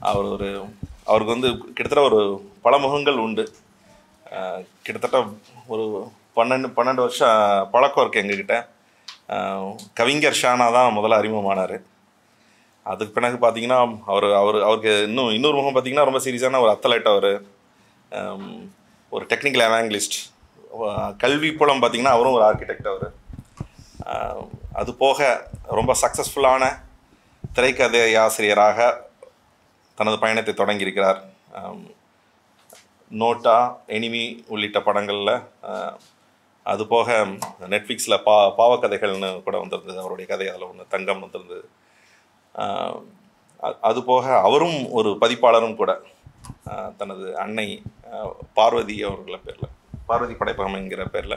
அவர் ஒரு அவருக்கு வந்து கிட்டத்தட்ட ஒரு பல முகங்கள் உண்டு ஆஹ் கிட்டத்தட்ட ஒரு பன்னெண்டு பன்னெண்டு வருஷம் பழக்கம் இருக்குது எங்ககிட்ட ஆஹ் கவிஞர் ஷானா தான் முதல்ல அறிமுகமானார் அதுக்கு பிறகு பார்த்தீங்கன்னா அவர் அவர் அவருக்கு இன்னும் இன்னொரு முகம் பார்த்தீங்கன்னா ரொம்ப சீரியஸான ஒரு அத்தலைட் அவர் ஒரு டெக்னிக்கல் எவாங்கலிஸ்ட் கல்வி புலம் பார்த்தீங்கன்னா அவரும் ஒரு ஆர்கிடெக்ட் அவர் அது போக ரொம்ப சக்ஸஸ்ஃபுல்லான திரைக்கதை ஆசிரியராக தனது பயணத்தை தொடங்கியிருக்கிறார் ஆம், நோட்டா எனிமி உள்ளிட்ட படங்களில் அது போக நெட்ஃப்ளிக்ஸில் பா பாவக்கதைகள்னு கூட வந்திருந்தது அவருடைய கதை அதில் ஒன்று தங்கம் வந்திருந்தது ஆஹ் அ- அது போக அவரும் ஒரு பதிப்பாளரும் கூட ஆஹ் தனது அன்னை ஆஹ் பார்வதி அவர்கள பேரில் பார்வதி படைப்பகம் என்கிற பேரில்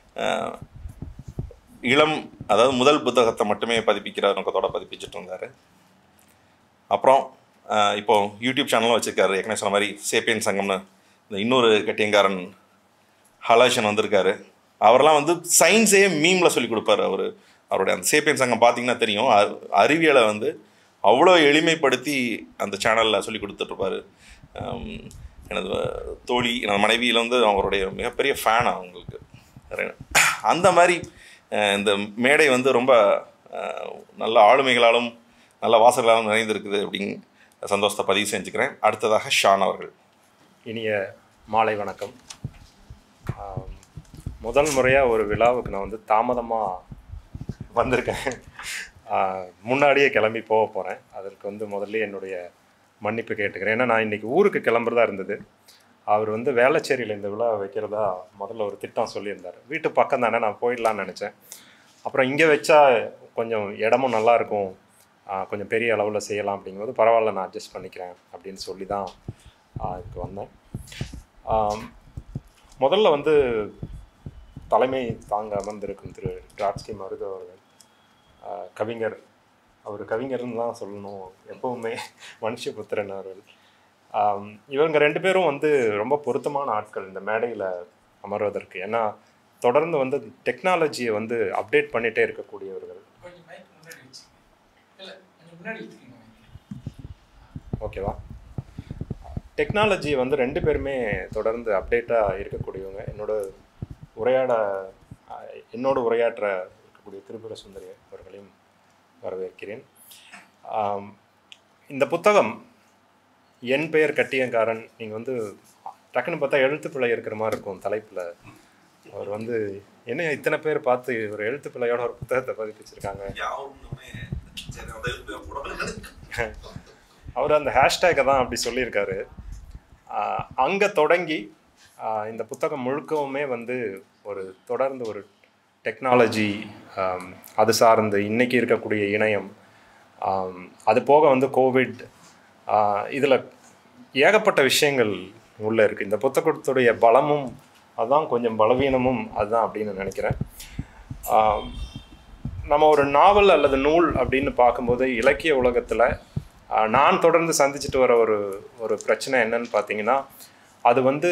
இளம் அதாவது முதல் புத்தகத்தை மட்டுமே பதிப்பிக்கிற நோக்கத்தோட பதிப்பிச்சுட்டு இருந்தார் அப்புறம் ஆஹ் இப்போ யூடியூப் சேனலும் வச்சுருக்காரு ஏற்கனவே சொன்ன மாதிரி சேப்பியன் சங்கம்னு இந்த இன்னொரு கட்டியங்காரன் ஹலாஷன் வந்திருக்காரு அவரெல்லாம் வந்து சயின்ஸே மீமில் சொல்லி கொடுப்பாரு அவர் அவருடைய அந்த சேப்பியன் சங்கம் பார்த்தீங்கன்னா தெரியும் அ- அறிவியலை வந்து அவ்வளோ எளிமைப்படுத்தி அந்த சேனலில் சொல்லி கொடுத்துட்ருப்பாரு எனது தோழி எனது மனைவியில் வந்து அவருடைய மிகப்பெரிய ஃபேன் அவங்களுக்கு அந்த மாதிரி அஹ், இந்த மேடை வந்து ரொம்ப அஹ், நல்ல ஆளுமைகளாலும் நல்ல வாசல்களாலும் நிறைந்திருக்குது அப்படின்னு சந்தோஷத்தை பதிவு செஞ்சுக்கிறேன் அடுத்ததாக ஷான் அவர்கள் இனிய மாலை வணக்கம் ஆம், முதல் முறையாக ஒரு விழாவுக்கு நான் வந்து தாமதமாக வந்திருக்கேன் ஆ, முன்னாடியே கிளம்பி போக போகிறேன் அதற்கு வந்து முதல்ல என்னுடைய மன்னிப்பு கேட்டுக்கிறேன் ஏன்னா நான் இன்றைக்கி ஊருக்கு கிளம்புறதா இருந்தது அவர் வந்து வேளச்சேரியில் இந்த விழா வைக்கிறதா முதல்ல ஒரு திட்டம் சொல்லியிருந்தார் வீட்டு பக்கம் தானே நான் போயிடலான்னு நினச்சேன் அப்புறம் இங்கே வச்சா கொஞ்சம் இடமும் நல்லா இருக்கும் ஆ, கொஞ்சம் பெரிய அளவில் செய்யலாம் அப்படிங்கும்போது பரவாயில்ல நான் அட்ஜஸ்ட் பண்ணிக்கிறேன் அப்படின்னு சொல்லி தான் இதுக்கு வந்தேன் ஆம், முதல்ல வந்து தலைமை தாங்க அமர்ந்திருக்கும் திரு டிராட்ஸ்கி மருது அவர்கள் ஆ, கவிஞர் அவர் கவிஞர்னு தான் சொல்லணும் எப்பவுமே மனுஷபுத்திரன் அவர்கள் ஆம், இவங்க ரெண்டு பேரும் வந்து ரொம்ப பொருத்தமான ஆட்கள் இந்த மேடையில் அமர்வதற்கு ஏன்னா தொடர்ந்து வந்து டெக்னாலஜியை வந்து அப்டேட் பண்ணிகிட்டே இருக்கக்கூடியவர்கள் கொஞ்சம் மைக் முன்னாடி வச்சுங்க இல்லை கொஞ்சம் முன்னாடி வச்சுக்கோங்க ஓகேவா டெக்னாலஜி வந்து ரெண்டு பேருமே தொடர்ந்து அப்டேட்டாக இருக்கக்கூடியவங்க என்னோட உரையாட அஹ், என்னோட உரையாற்ற இருக்கக்கூடிய திருபுர சுந்தரி அவர்களையும் வரவேற்கிறேன் ஆம், இந்த புத்தகம் என் பெயர் கட்டியங்காரன் நீங்கள் வந்து டக்குன்னு பார்த்தா எழுத்து பிழை இருக்கிற மாதிரி இருக்கும் தலைப்பில் அவர் வந்து என்ன இத்தனை பேர் பார்த்து ஒரு எழுத்து பிழையோட ஒரு புத்தகத்தை பதிப்பிச்சிருக்காங்க அவர் அந்த ஹேஷ்டேக்கை தான் அப்படி சொல்லியிருக்காரு அங்கே தொடங்கி ஆஹ் இந்த புத்தகம் முழுக்கவுமே வந்து ஒரு தொடர்ந்து ஒரு டெக்னாலஜி அது சார்ந்து இன்னைக்கு இருக்கக்கூடிய இணையம் ஆம், அது போக வந்து கோவிட் இதில் ஏகப்பட்ட விஷயங்கள் உள்ளே இருக்குது இந்த புத்தகத்துடைய பலமும் அதான் கொஞ்சம் பலவீனமும் அதுதான் அப்படின்னு நான் நினைக்கிறேன் ஆம், நம்ம ஒரு நாவல் அல்லது நூல் அப்படின்னு பார்க்கும்போது இலக்கிய உலகத்தில் நான் தொடர்ந்து சந்திச்சுட்டு வர ஒரு ஒரு பிரச்சனை என்னன்னு பார்த்தீங்கன்னா அது வந்து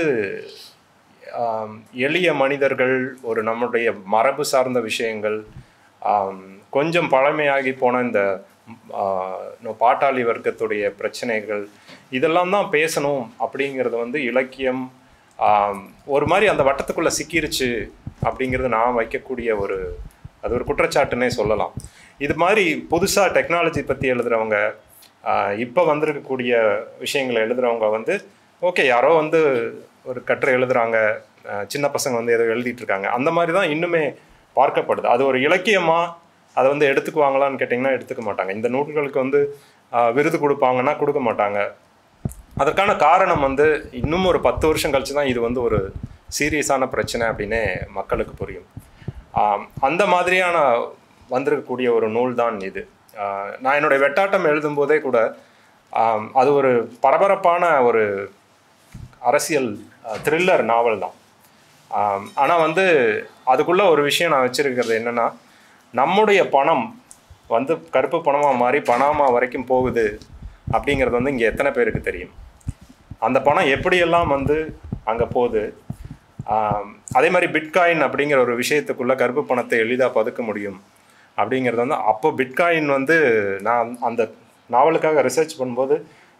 ஆம், எளிய மனிதர்கள் ஒரு நம்முடைய மரபு சார்ந்த விஷயங்கள் ஆம், கொஞ்சம் பழமையாகி போன இந்த ஆ, நோ- பாட்டாளி வர்க்கத்துடைய பிரச்சனைகள் இதெல்லாம் தான் பேசணும் அப்படிங்கிறது வந்து இலக்கியம் ஆம், ஒரு மாதிரி அந்த வட்டத்துக்குள்ளே சிக்கிருச்சு அப்படிங்கிறது நான் வைக்கக்கூடிய ஒரு அது ஒரு குற்றச்சாட்டுன்னே சொல்லலாம் இது மாதிரி புதுசாக டெக்னாலஜி பற்றி எழுதுகிறவங்க இப்போ வந்திருக்கக்கூடிய விஷயங்களை எழுதுகிறவங்க வந்து ஓகே யாரோ வந்து ஒரு கட்டுரை எழுதுகிறாங்க சின்ன பசங்க வந்து ஏதோ எழுதிட்டு இருக்காங்க அந்த மாதிரி தான் இன்னுமே பார்க்கப்படுது அது ஒரு இலக்கியமாக அதை வந்து எடுத்துக்குவாங்களான்னு கேட்டிங்கன்னா எடுத்துக்க மாட்டாங்க இந்த நூல்களுக்கு வந்து ஆஹ், விருது கொடுப்பாங்கன்னா கொடுக்க மாட்டாங்க அதற்கான காரணம் வந்து இன்னும் ஒரு பத்து வருஷம் கழிச்சு தான் இது வந்து ஒரு சீரியஸான பிரச்சனை அப்படின்னே மக்களுக்கு புரியும் ஆம், அந்த மாதிரியான வந்திருக்கக்கூடிய ஒரு நூல் தான் இது ஆஹ், நான் என்னுடைய வெட்டாட்டம் எழுதும்போதே கூட ஆம், அது ஒரு பரபரப்பான ஒரு அரசியல் த்ரில்லர் நாவல் தான் ஆனால் வந்து அதுக்குள்ள ஒரு விஷயம் நான் வச்சிருக்கிறது என்னன்னா நம்முடைய பணம் வந்து கருப்பு பணமாக மாறி பணமா வரைக்கும் போகுது அப்படிங்கிறது வந்து இங்கே எத்தனை பேருக்கு தெரியும் அந்த பணம் எப்படியெல்லாம் வந்து அங்கே போகுது ஆம், அதே மாதிரி பிட்காயின் அப்படிங்கிற ஒரு விஷயத்துக்குள்ள கருப்பு பணத்தை எளிதாக பதுக்க முடியும் அப்படிங்கிறது வந்து அப்போ பிட்காயின் வந்து நான் அந்த நாவலுக்காக ரிசர்ச் பண்ணும்போது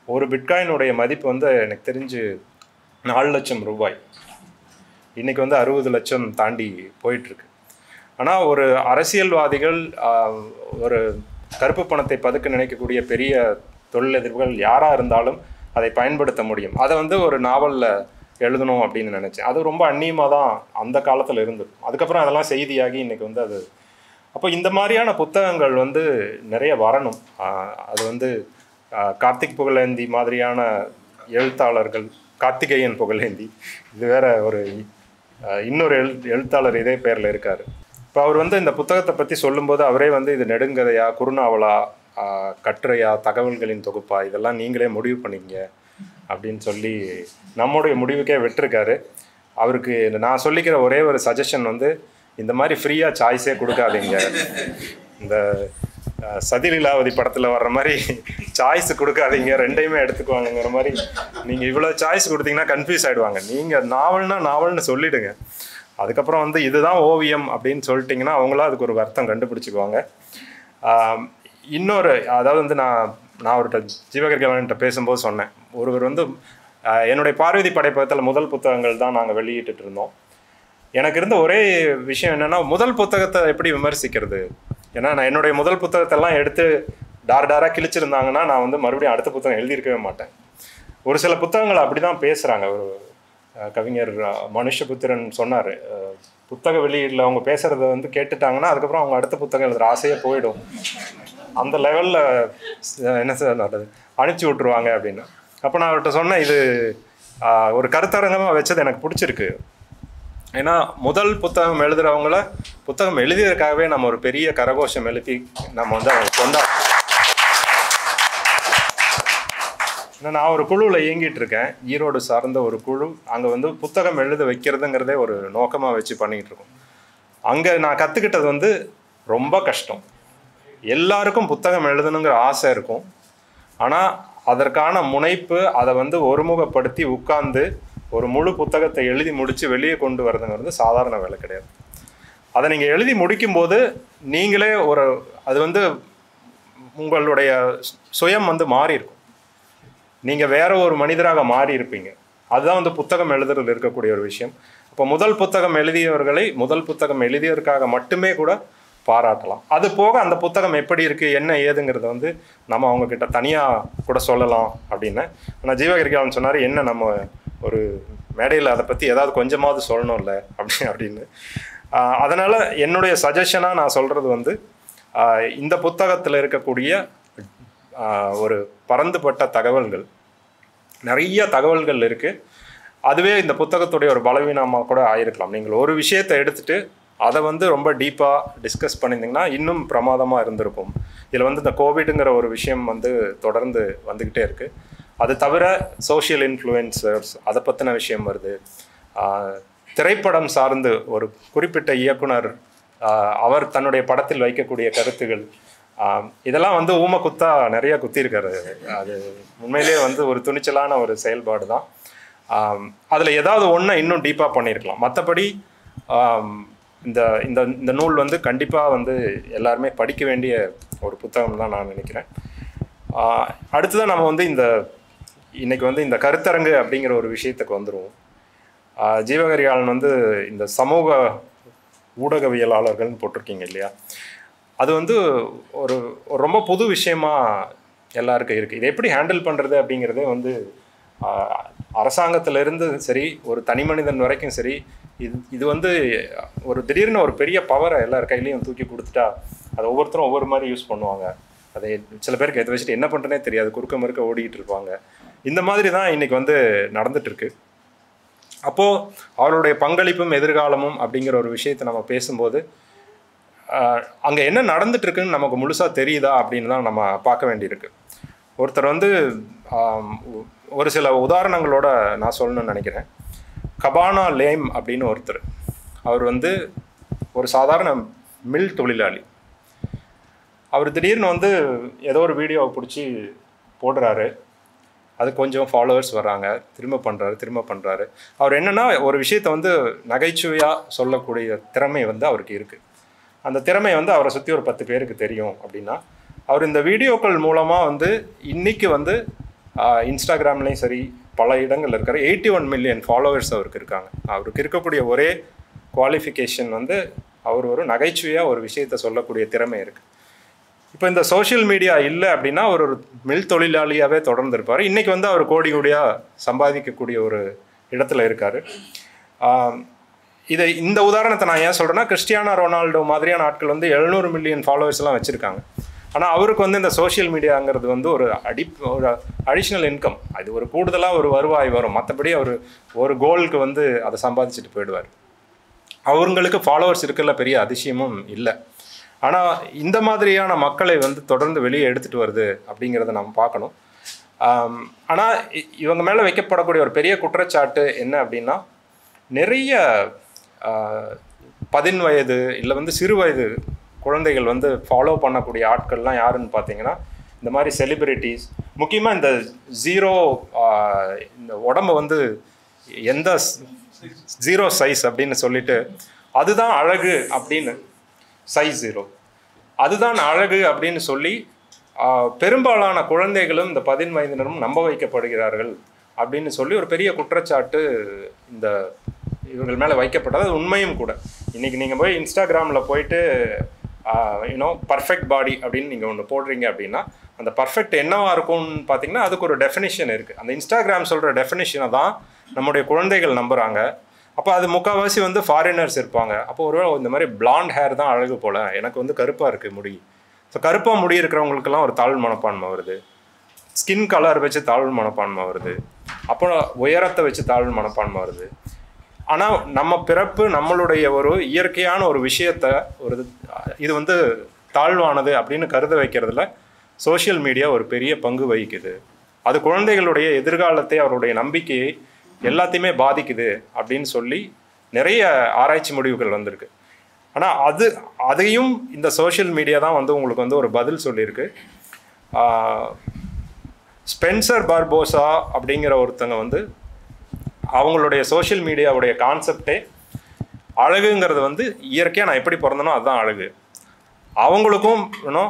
ஒரு பிட்காயினுடைய மதிப்பு வந்து எனக்கு தெரிஞ்சு நாலு லட்சம் ரூபாய் இன்னைக்கு வந்து அறுபது லட்சம் தாண்டி போயிட்டுருக்கு ஆனால் ஒரு அரசியல்வாதிகள் ஆஹ், ஒரு கருப்பு பணத்தை பதுக்க நினைக்கக்கூடிய பெரிய தொழிலதிபர்கள் யாராக இருந்தாலும் அதை பயன்படுத்த முடியும் அதை வந்து ஒரு நாவலில் எழுதணும் அப்படின்னு நினச்சேன் அது ரொம்ப அந்நியமாக தான் அந்த காலத்தில் இருந்தது அதுக்கப்புறம் அதெல்லாம் செய்தியாகி இன்னைக்கு வந்து அது அப்போ இந்த மாதிரியான புத்தகங்கள் வந்து நிறைய வரணும் ஆஹ், அது வந்து ஆஹ், கார்த்திக் புகழேந்தி மாதிரியான எழுத்தாளர்கள் கார்த்திகேயன் புகழேந்தி இது வேற ஒரு ஆஹ், இன்னொரு எழு எழுத்தாளர் இதே பேரில் இருக்கார் இப்போ அவர் வந்து இந்த புத்தகத்தை பற்றி சொல்லும்போது அவரே வந்து இது நெடுங்கதையா குறுநாவலா ஆஹ், கட்டுரையா தகவல்களின் தொகுப்பா இதெல்லாம் நீங்களே முடிவு பண்ணிங்க அப்படின்னு சொல்லி நம்முடைய முடிவுக்கே விட்டுருக்காரு அவருக்கு நான் சொல்லிக்கிற ஒரே ஒரு சஜஷன் வந்து இந்த மாதிரி ஃப்ரீயாக சாய்ஸே கொடுக்காதீங்க இந்த அஹ், சதிலீலாவதி படத்தில் வர்ற மாதிரி சாய்ஸ் கொடுக்காதீங்க ரெண்டையுமே எடுத்துக்குவாங்கங்கிற மாதிரி நீங்கள் இவ்வளோ சாய்ஸ் கொடுத்தீங்கன்னா கன்ஃபியூஸ் ஆகிடுவாங்க நீங்கள் நாவல்னா நாவல்னு சொல்லிடுங்க அதுக்கப்புறம் வந்து இதுதான் ஓவியம் அப்படின்னு சொல்லிட்டிங்கன்னா அவங்களும் அதுக்கு ஒரு அர்த்தம் கண்டுபிடிச்சிக்குவாங்க ஆம், இன்னொரு அதாவது வந்து நான் நான் அவர்கிட்ட ஜீவகர்கவன்கிட்ட பேசும்போது சொன்னேன் ஒருவர் வந்து ஆஹ், என்னுடைய பார்வதி படைப்பகத்தில் முதல் புத்தகங்கள் தான் நாங்கள் வெளியிட்டுட்டு இருந்தோம் எனக்கு இருந்த ஒரே விஷயம் என்னன்னா முதல் புத்தகத்தை எப்படி விமர்சிக்கிறது ஏன்னா நான் என்னுடைய முதல் புத்தகத்தெல்லாம் எடுத்து டார் டாராக கிழிச்சிருந்தாங்கன்னா நான் வந்து மறுபடியும் அடுத்த புத்தகம் எழுதியிருக்கவே மாட்டேன் ஒரு சில புத்தகங்கள் அப்படி தான் பேசுகிறாங்க ஒரு அஹ், கவிஞர் அஹ், மனுஷபுத்திரன் சொன்னார் புத்தக வெளியீடில் அவங்க பேசுகிறத வந்து கேட்டுட்டாங்கன்னா அதுக்கப்புறம் அவங்க அடுத்த புத்தகம் எழுதுகிற ஆசையே போயிடும் அந்த லெவலில் என்ன சார் நடக்குது அனுப்பிச்சி விட்ருவாங்க அப்படின்னு அப்போ நான் அவர்கிட்ட சொன்னேன் இது ஆஹ், ஒரு கருத்தரங்கமாக வச்சது எனக்கு பிடிச்சிருக்கு ஏன்னா முதல் புத்தகம் எழுதுறவங்கள புத்தகம் எழுதியதுக்காகவே நம்ம ஒரு பெரிய கரகோஷம் எழுப்பி நம்ம வந்து அவங்க கொண்டா ஏன்னா நான் ஒரு குழுவில் இயங்கிட்டு இருக்கேன் ஈரோடு சார்ந்த ஒரு குழு அங்கே வந்து புத்தகம் எழுத வைக்கிறதுங்கிறதே ஒரு நோக்கமாக வச்சு பண்ணிக்கிட்டு இருக்கோம் அங்கே நான் கற்றுக்கிட்டது வந்து ரொம்ப கஷ்டம் எல்லாருக்கும் புத்தகம் எழுதணுங்கிற ஆசை இருக்கும் ஆனால் அதற்கான முனைப்பு அதை வந்து ஒருமுகப்படுத்தி உட்கார்ந்து ஒரு முழு புத்தகத்தை எழுதி முடித்து வெளியே கொண்டு வரதுங்கிறது சாதாரண வேலை கிடையாது அதை நீங்கள் எழுதி முடிக்கும்போது நீங்களே ஒரு அது வந்து உங்களுடைய சுயம் வந்து மாறி இருக்கும் நீங்கள் வேற ஒரு மனிதராக மாறி இருப்பீங்க அதுதான் வந்து புத்தகம் எழுதுறதுல இருக்கக்கூடிய ஒரு விஷயம் அப்போ முதல் புத்தகம் எழுதியவர்களை முதல் புத்தகம் எழுதியதற்காக மட்டுமே கூட பாராட்டலாம் அது போக அந்த புத்தகம் எப்படி இருக்கு என்ன ஏதுங்கிறத வந்து நம்ம அவங்க கிட்ட தனியாக கூட சொல்லலாம் அப்படின்னு ஆனால் ஜீவகிரிகாலன் சொன்னார் என்ன நம்ம ஒரு மேடையில் அதை பற்றி ஏதாவது கொஞ்சமாவது சொல்லணும்ல அப்படி அப்படின்னு ஆஹ் அதனால என்னுடைய சஜஷனாக நான் சொல்றது வந்து ஆஹ் இந்த புத்தகத்தில் இருக்கக்கூடிய ஆஹ் ஒரு பரந்துபட்ட தகவல்கள் நிறைய தகவல்கள் இருக்கு அதுவே இந்த புத்தகத்துடைய ஒரு பலவீனமாக கூட ஆயிருக்கலாம் நீங்கள் ஒரு விஷயத்தை எடுத்துட்டு அதை வந்து ரொம்ப டீப்பாக டிஸ்கஸ் பண்ணியிருந்தீங்கன்னா இன்னும் பிரமாதமாக இருந்திருக்கும் இதில் வந்து இந்த கோவிடுங்கிற ஒரு விஷயம் வந்து தொடர்ந்து வந்துக்கிட்டே இருக்கு அது தவிர சோஷியல் இன்ஃப்ளூயன்சர்ஸ் அதை பற்றின விஷயம் வருது ஆஹ் திரைப்படம் சார்ந்து ஒரு குறிப்பிட்ட இயக்குனர் ஆஹ் அவர் தன்னுடைய படத்தில் வைக்கக்கூடிய கருத்துகள் ஆஹ் இதெல்லாம் வந்து ஊம குத்தா நிறைய குத்திருக்காரு அது உண்மையிலேயே வந்து ஒரு துணிச்சலான ஒரு செயல்பாடு தான் அதில் ஏதாவது ஒன்றை இன்னும் டீப்பாக பண்ணியிருக்கலாம் மற்றபடி இந்த இந்த இந்த நூல் வந்து கண்டிப்பாக வந்து எல்லாருமே படிக்க வேண்டிய ஒரு புத்தகம் தான் நான் நினைக்கிறேன் ஆஹ் அடுத்ததான் நம்ம வந்து இந்த இன்னைக்கு வந்து இந்த கருத்தரங்கு அப்படிங்கிற ஒரு விஷயத்துக்கு வந்துடுவோம் ஆஹ் ஜீவகரியாளன் வந்து இந்த சமூக ஊடகவியலாளர்கள்னு போட்டிருக்கீங்க இல்லையா அது வந்து ஒரு ஒரு ரொம்ப புது விஷயமா எல்லாருக்கும் இருக்குது இதை எப்படி ஹேண்டில் பண்ணுறது அப்படிங்கிறதே வந்து ஆஹ், அரசாங்கத்திலிருந்து சரி ஒரு தனி மனிதன் வரைக்கும் சரி இது இது வந்து ஒரு திடீர்னு ஒரு பெரிய பவரை எல்லார் கையிலையும் தூக்கி கொடுத்துட்டா அதை ஒவ்வொருத்தரும் ஒவ்வொரு மாதிரி யூஸ் பண்ணுவாங்க அதை சில பேருக்கு எடுத்து வச்சுட்டு என்ன பண்ணுறனே தெரியாது குறுக்க மறுக்க ஓடிட்டு இருப்பாங்க இந்த மாதிரி தான் இன்னைக்கு வந்து நடந்துட்டு இருக்கு அப்போது அவருடைய பங்களிப்பும் எதிர்காலமும் அப்படிங்கிற ஒரு விஷயத்தை நம்ம பேசும்போது அங்கே என்ன நடந்துட்டு இருக்குன்னு நமக்கு முழுசாக தெரியுதா அப்படின்னு தான் நம்ம பார்க்க வேண்டியிருக்கு ஒருத்தர் வந்து ஆம், ஒ- ஒரு சில உதாரணங்களோட நான் சொல்லணும்னு நினைக்கிறேன் கபானா லேம் அப்படின்னு ஒருத்தர் அவர் வந்து ஒரு சாதாரண மில் தொழிலாளி அவர் திடீர்னு வந்து ஏதோ ஒரு வீடியோவை பிடிச்சி போடுறாரு அது கொஞ்சம் ஃபாலோவர்ஸ் வர்றாங்க திரும்ப பண்ணுறாரு திரும்ப பண்ணுறாரு அவர் என்னன்னா ஒரு விஷயத்தை வந்து நகைச்சுவையாக சொல்லக்கூடிய திறமை வந்து அவருக்கு இருக்குது அந்த திறமை வந்து அவரை சுற்றி ஒரு பத்து பேருக்கு தெரியும் அப்படின்னா அவர் இந்த வீடியோக்கள் மூலமாக வந்து இன்னைக்கு வந்து இன்ஸ்டாகிராம்லேயும் சரி பல இடங்கள்ல இருக்காரு எயிட்டி ஒன் மில்லியன் ஃபாலோவர்ஸ் அவருக்கு இருக்காங்க அவருக்கு இருக்கக்கூடிய ஒரே குவாலிஃபிகேஷன் வந்து அவர் ஒரு நகைச்சுவையாக ஒரு விஷயத்தை சொல்லக்கூடிய திறமை இருக்குது இப்போ இந்த சோஷியல் மீடியா இல்லை அப்படின்னா அவர் ஒரு மில் தொழிலாளியாகவே தொடர்ந்து இருப்பார் இன்றைக்கி வந்து அவர் கோடி கோடியாக சம்பாதிக்கக்கூடிய ஒரு இடத்துல இருக்கார் இதை இந்த உதாரணத்தை நான் ஏன் சொல்கிறேன்னா கிறிஸ்டியானோ ரொனால்டோ மாதிரியான ஆட்கள் வந்து எழுநூறு மில்லியன் ஃபாலோவர்ஸ்லாம் வச்சுருக்காங்க ஆனால் அவருக்கு வந்து இந்த சோஷியல் மீடியாங்கிறது வந்து ஒரு அடி ஒரு அடிஷ்னல் இன்கம் அது ஒரு கூடுதலாக ஒரு வருவாய் வரும் மற்றபடி அவர் ஒரு கோலுக்கு வந்து அதை சம்பாதிச்சுட்டு போயிடுவார் அவங்களுக்கு ஃபாலோவர்ஸ் இருக்குல்ல பெரிய அதிசயமும் இல்லை ஆனால் இந்த மாதிரியான மக்களை வந்து தொடர்ந்து வெளியே எடுத்துகிட்டு வருது அப்படிங்கிறத நம்ம பார்க்கணும் ஆனால் இவங்க மேலே வைக்கப்படக்கூடிய ஒரு பெரிய குற்றச்சாட்டு என்ன அப்படின்னா நிறைய ஆஹ், பதின் வயது இல்லை வந்து சிறு வயது குழந்தைகள் வந்து ஃபாலோ பண்ணக்கூடிய ஆட்கள்லாம் யாருன்னு பார்த்தீங்கன்னா இந்த மாதிரி செலிபிரிட்டிஸ் முக்கியமாக இந்த ஜீரோ இந்த உடம்ப வந்து எந்த ஜீரோ சைஸ் அப்படின்னு சொல்லிட்டு அதுதான் அழகு அப்படின்னு சைஸ் ஜீரோ அதுதான் அழகு அப்படின்னு சொல்லி ஆஹ், பெரும்பாலான குழந்தைகளும் இந்த பதின் வயதினரும் நம்ப வைக்கப்படுகிறார்கள் அப்படின்னு சொல்லி ஒரு பெரிய குற்றச்சாட்டு இந்த இவர்கள் மேலே வைக்கப்பட்டது அது உண்மையும் கூட இன்னைக்கு நீங்கள் போய் இன்ஸ்டாகிராமில் போயிட்டு யூனோ பர்ஃபெக்ட் பாடி அப்படின்னு நீங்கள் ஒன்று போடுறீங்க அப்படின்னா அந்த பர்ஃபெக்ட் என்னவா இருக்கும்னு பார்த்தீங்கன்னா அதுக்கு ஒரு டெஃபினிஷன் இருக்குது அந்த இன்ஸ்டாகிராம் சொல்கிற டெஃபினிஷனை தான் நம்முடைய குழந்தைகள் நம்புகிறாங்க அப்போ அது முக்கால்வாசி வந்து ஃபாரினர்ஸ் இருப்பாங்க அப்போ ஒருவேளை இந்த மாதிரி பிளாண்ட் ஹேர் தான் அழகு போல் எனக்கு வந்து கருப்பாக இருக்குது முடி ஸோ கருப்பாக முடி இருக்கிறவங்களுக்கெல்லாம் ஒரு தாழ்வு மனப்பான்மை வருது ஸ்கின் கலர் வச்சு தாழ்வு மனப்பான்மை வருது அப்புறம் உயரத்தை வச்சு தாழ்வு மனப்பான்மை வருது ஆனால் நம்ம பிறப்பு நம்மளுடைய ஒரு இயற்கையான ஒரு விஷயத்த ஒரு இது வந்து தாழ்வானது அப்படின்னு கருத வைக்கிறதுல சோஷியல் மீடியா ஒரு பெரிய பங்கு வகிக்குது அது குழந்தைகளுடைய எதிர்காலத்தை அவருடைய நம்பிக்கையை எல்லாத்தையுமே பாதிக்குது அப்படின்னு சொல்லி நிறைய ஆராய்ச்சி முடிவுகள் வந்திருக்கு ஆனால் அது அதையும் இந்த சோஷியல் மீடியா தான் வந்து உங்களுக்கு வந்து ஒரு பதில் சொல்லியிருக்கு ஆஹ் ஸ்பென்சர் பார்போசா அப்படிங்கிற ஒருத்தங்க வந்து அவங்களுடைய சோஷியல் மீடியாவுடைய கான்செப்டே அழகுங்கிறது வந்து இயற்கையாக நான் எப்படி பிறந்தனோ அதுதான் அழகு அவங்களுக்கும் இன்னும்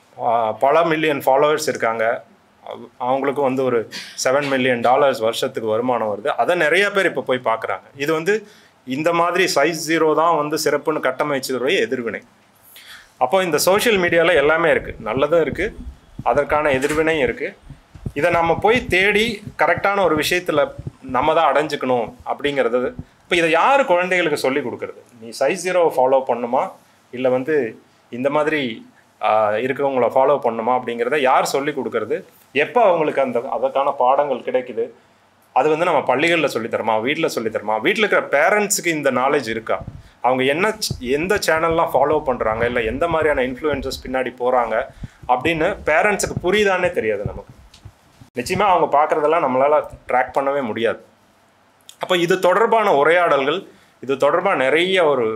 பல மில்லியன் ஃபாலோவர்ஸ் இருக்காங்க அவ- அவங்களுக்கும் வந்து ஒரு செவன் மில்லியன் டாலர்ஸ் வருஷத்துக்கு வருமானம் வருது அதை நிறைய பேர் இப்போ போய் பார்க்குறாங்க இது வந்து இந்த மாதிரி சைஸ் ஜீரோ தான் வந்து சிறப்புன்னு கட்டமைச்சதுடைய எதிர்வினை அப்போ இந்த சோஷியல் மீடியாவில் எல்லாமே இருக்குது நல்லதும் இருக்குது அதற்கான எதிர்வினையும் இருக்குது இதை நம்ம போய் தேடி கரெக்டான ஒரு விஷயத்தில் நம்ம தான் அடைஞ்சுக்கணும் அப்படிங்கிறது இப்போ இதை யார் குழந்தைகளுக்கு சொல்லி கொடுக்குறது நீ சைஸ் ஜீரோவை ஃபாலோ பண்ணுமா இல்லை வந்து இந்த மாதிரி ஆஹ், இருக்கிறவங்கள ஃபாலோ பண்ணுமா அப்படிங்கிறத யார் சொல்லி கொடுக்கறது எப்போ அவங்களுக்கு அந்த அதற்கான பாடங்கள் கிடைக்குது அது வந்து நம்ம பள்ளிகளில் சொல்லித்தரமா வீட்டில் சொல்லித்தரமா வீட்டில் இருக்கிற பேரண்ட்ஸுக்கு இந்த நாலேஜ் இருக்கா அவங்க என்ன ச்- எந்த சேனல்லாம் ஃபாலோ பண்ணுறாங்க இல்லை எந்த மாதிரியான இன்ஃப்ளூயன்சஸ் பின்னாடி போகிறாங்க அப்படின்னு பேரண்ட்ஸுக்கு புரியுதானே தெரியாது நமக்கு நிச்சயமாக அவங்க பார்க்குறதெல்லாம் நம்மளால் ட்ராக் பண்ணவே முடியாது அப்போ இது தொடர்பான உரையாடல்கள் இது தொடர்பாக நிறைய ஒரு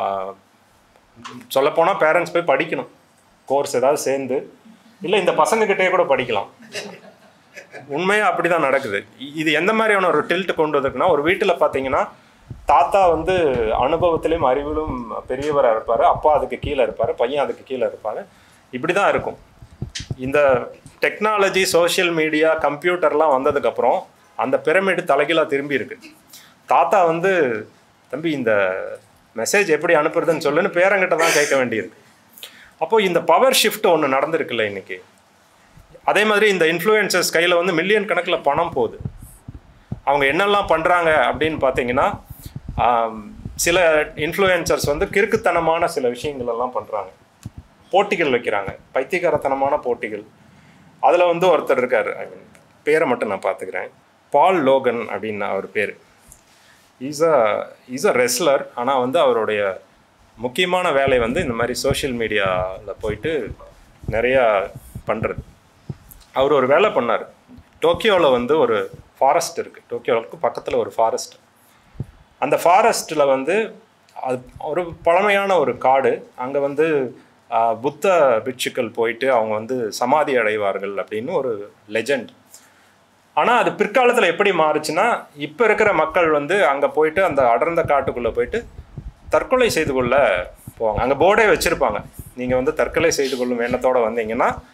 சொல்லப்போனால் பேரண்ட்ஸ் போய் படிக்கணும் கோர்ஸ் ஏதாவது சேர்ந்து இல்லை இந்த பசங்கக்கிட்டே கூட படிக்கலாம் உண்மையாக அப்படி தான் நடக்குது இ- இது எந்த மாதிரியான ஒரு டில்ட் கொண்டு வந்திருக்குன்னா ஒரு வீட்டில் பார்த்தீங்கன்னா தாத்தா வந்து அனுபவத்திலும் அறிவிலும் பெரியவராக இருப்பார் அப்பா அதுக்கு கீழே இருப்பார் பையன் அதுக்கு கீழே இருப்பார் இப்படி தான் இருக்கும் இந்த டெக்னாலஜி சோஷியல் மீடியா கம்ப்யூட்டர்லாம் வந்ததுக்கப்புறம் அந்த பிரமிடு தலைகீழாக திரும்பி இருக்கு தாத்தா வந்து தம்பி இந்த மெசேஜ் எப்படி அனுப்புறதுன்னு சொல்லுன்னு பேரங்கிட்ட தான் கேட்க வேண்டியிருக்கு அப்போ இந்த பவர் ஷிஃப்ட் ஒன்று நடந்திருக்குல்ல இன்னைக்கு அதே மாதிரி இந்த இன்ஃப்ளூயன்சர்ஸ் கையில் வந்து மில்லியன் கணக்கில் பணம் போகுது அவங்க என்னெல்லாம் பண்ணுறாங்க அப்படின்னு பார்த்தீங்கன்னா ஆம், சில இன்ஃப்ளூயன்சர்ஸ் வந்து கிறுக்குத்தனமான சில விஷயங்கள் எல்லாம் பண்ணுறாங்க போட்டிகள் வைக்கிறாங்க பைத்தியக்காரத்தனமான போட்டிகள் அதில் வந்து ஒருத்தர் இருக்கார் ஐ மீன் பேரை மட்டும் நான் பார்த்துக்கிறேன் பால் லோகன் அப்படின்னு அவர் பேர் is a is a wrestler ஆனால் வந்து அவருடைய முக்கியமான வேலை வந்து இந்த மாதிரி சோஷியல் மீடியாவில் போயிட்டு நிறையா பண்ணுறது அவர் ஒரு வேலை பண்ணார் டோக்கியோவில் வந்து ஒரு ஃபாரஸ்ட் இருக்குது டோக்கியோவுக்கு பக்கத்தில் ஒரு ஃபாரஸ்ட் அந்த ஃபாரஸ்ட்டில் வந்து அது ஒரு பழமையான ஒரு காடு அங்கே வந்து ஆஹ், புத்த பிட்சுக்கள் போயிட்டு அவங்க வந்து சமாதி அடைவார்கள் அப்படின்னு ஒரு லெஜெண்ட் ஆனால் அது பிற்காலத்தில் எப்படி மாறுச்சுன்னா இப்போ இருக்கிற மக்கள் வந்து அங்கே போயிட்டு அந்த அடர்ந்த காட்டுக்குள்ளே போயிட்டு தற்கொலை செய்து கொள்ள போவாங்க அங்கே போர்டே வச்சுருப்பாங்க நீங்கள் வந்து தற்கொலை செய்து கொள்ளும் எண்ணத்தோடு வந்தீங்கன்னா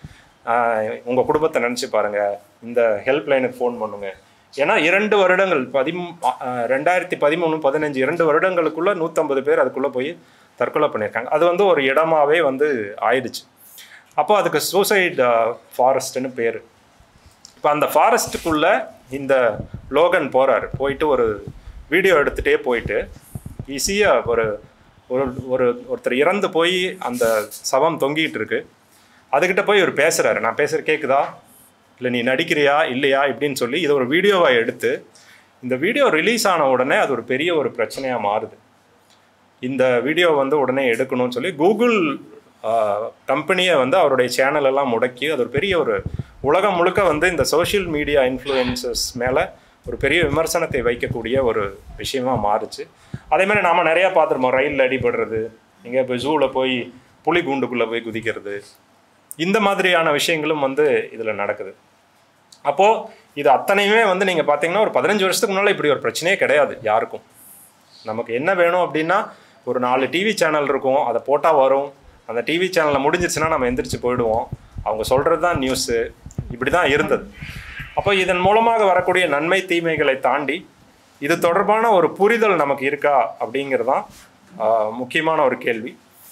உங்கள் குடும்பத்தை நினச்சி பாருங்கள் இந்த ஹெல்ப் லைனுக்கு ஃபோன் பண்ணுங்க ஏன்னா இரண்டு வருடங்கள் பதிமூ ஆஹ் ரெண்டாயிரத்தி பதிமூணு பதினஞ்சு இரண்டு வருடங்களுக்குள்ளே நூற்றம்பது பேர் அதுக்குள்ளே போய் தற்கொலை பண்ணியிருக்காங்க அது வந்து ஒரு இடமாவே வந்து ஆயிடுச்சு அப்போ அதுக்கு சூசைட் ஃபாரஸ்ட்னு பேர் இப்போ அந்த ஃபாரஸ்ட்டுக்குள்ளே இந்த லோகன் போகிறாரு போயிட்டு ஒரு வீடியோ எடுத்துகிட்டே போயிட்டு ஈஸியாக ஒரு ஒரு ஒரு ஒருத்தர் இறந்து போய் அந்த சவம் தொங்கிட்டு இருக்கு அதுக்கிட்ட போய் இவர் பேசுகிறாரு நான் பேசுகிற கேட்குதா இல்லை நீ நடிக்கிறியா இல்லையா இப்படின்னு சொல்லி இதை ஒரு வீடியோவை எடுத்து இந்த வீடியோ ரிலீஸ் ஆன உடனே அது ஒரு பெரிய ஒரு பிரச்சனையாக மாறுது இந்த வீடியோ வந்து உடனே எடுக்கணும்னு சொல்லி கூகுள் கம்பெனியை வந்து அவருடைய சேனல் எல்லாம் முடக்கி அது ஒரு பெரிய ஒரு உலகம் முழுக்க வந்து இந்த சோஷியல் மீடியா இன்ஃப்ளூயன்சஸ் மேலே ஒரு பெரிய விமர்சனத்தை வைக்கக்கூடிய ஒரு விஷயமா மாறுச்சு அதே மாதிரி நாம் நிறையா பார்த்துருப்போம் ரயிலில் அடிபடுறது எங்கே இப்போ ஜூவில் போய் புலி கூண்டுக்குள்ளே போய் குதிக்கிறது இந்த மாதிரியான விஷயங்களும் வந்து இதில் நடக்குது அப்போது இது அத்தனையுமே வந்து நீங்கள் பார்த்தீங்கன்னா ஒரு பதினஞ்சு வருஷத்துக்கு முன்னால் இப்படி ஒரு பிரச்சனையே கிடையாது யாருக்கும் நமக்கு என்ன வேணும் அப்படின்னா ஒரு நாலு டிவி சேனல் இருக்கும் அதை போட்டால் வரும் அந்த டிவி சேனலில் முடிஞ்சிருச்சுன்னா நம்ம எந்திரிச்சு போயிடுவோம் அவங்க சொல்கிறது தான் நியூஸு இப்படி தான் இருந்தது அப்போ இதன் மூலமாக வரக்கூடிய நன்மை தீமைகளை தாண்டி இது தொடர்பான ஒரு புரிதல் நமக்கு இருக்கா அப்படிங்கிறது தான் ஆஹ், முக்கியமான ஒரு கேள்வி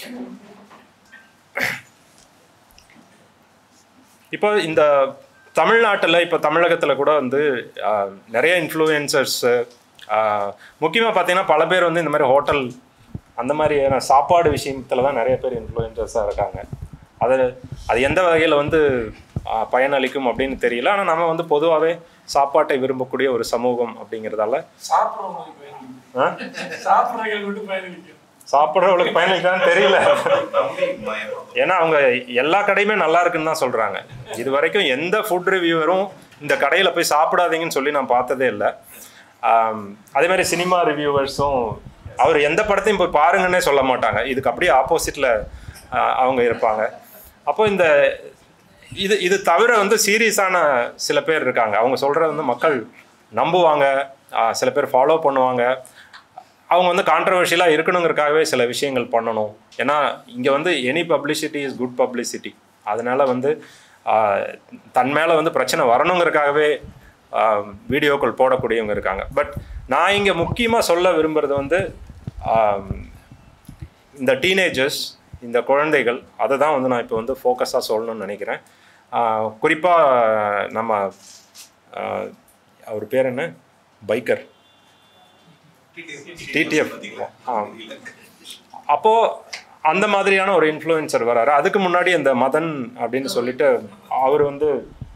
இப்போ இந்த தமிழ்நாட்டில் இப்போ தமிழகத்தில் கூட வந்து ஆஹ், நிறைய இன்ஃப்ளூயன்சர்ஸு முக்கியமாக பார்த்தீங்கன்னா பல பேர் வந்து இந்த மாதிரி ஹோட்டல் அந்த மாதிரியான சாப்பாடு விஷயத்தில் தான் நிறைய பேர் இன்ஃப்ளூயன்சர்ஸாக இருக்காங்க அது அது எந்த வகையில் வந்து ஆஹ், பயனளிக்கும் அப்படின்னு தெரியல ஆனால் நம்ம வந்து பொதுவாகவே சாப்பாட்டை விரும்பக்கூடிய ஒரு சமூகம் அப்படிங்கிறதால சாப்பிட்றவங்களுக்கு பயனளிக்கும் ஆ? சாப்பிட்றவங்களுக்கு மட்டும் பயனளிக்கும் சாப்பிட்றவங்களுக்கு பயனளிக்கான்னு தெரியல ஏன்னா அவங்க எல்லா கடையுமே நல்லா இருக்குன்னு தான் சொல்றாங்க இது வரைக்கும் எந்த ஃபுட் ரிவ்யூவரும் இந்த கடையில போய் சாப்பிடாதீங்கன்னு சொல்லி நான் பார்த்ததே இல்லை ஆம், அதே மாதிரி சினிமா ரிவ்யூவர்ஸும் அவர் எந்த படத்தையும் போய் பாருங்கன்னே சொல்ல மாட்டாங்க இதுக்கு அப்படியே ஆப்போசிட்ல அவங்க இருப்பாங்க அப்போ இந்த இது இது தவிர வந்து சீரியஸான சில பேர் இருக்காங்க அவங்க சொல்றத வந்து மக்கள் நம்புவாங்க ஆ, சில பேர் ஃபாலோ பண்ணுவாங்க அவங்க வந்து கான்ட்ரவர்ஷியலாக இருக்கணுங்கிறதுக்காகவே சில விஷயங்கள் பண்ணணும் ஏன்னா இங்கே வந்து any publicity is good publicity அதனால வந்து ஆஹ், தன் மேலே வந்து பிரச்சனை வரணுங்கிறதுக்காகவே ஆஹ், வீடியோக்கள் போடக்கூடியவங்க இருக்காங்க பட் நான் இங்கே முக்கியமாக சொல்ல விரும்புகிறது வந்து ஆம், இந்த டீனேஜர்ஸ் இந்த குழந்தைகள் அதை தான் வந்து நான் இப்போ வந்து ஃபோக்கஸாக சொல்லணும்னு நினைக்கிறேன் குறிப்பாக நம்ம ஆஹ், அவர் பேர் என்ன பைக்கர் டிடிஎஃப் ஆ அப்போது அந்த மாதிரியான ஒரு இன்ஃப்ளூயன்சர் வராரு அதுக்கு முன்னாடி அந்த மதன் அப்படின்னு சொல்லிட்டு அவர் வந்து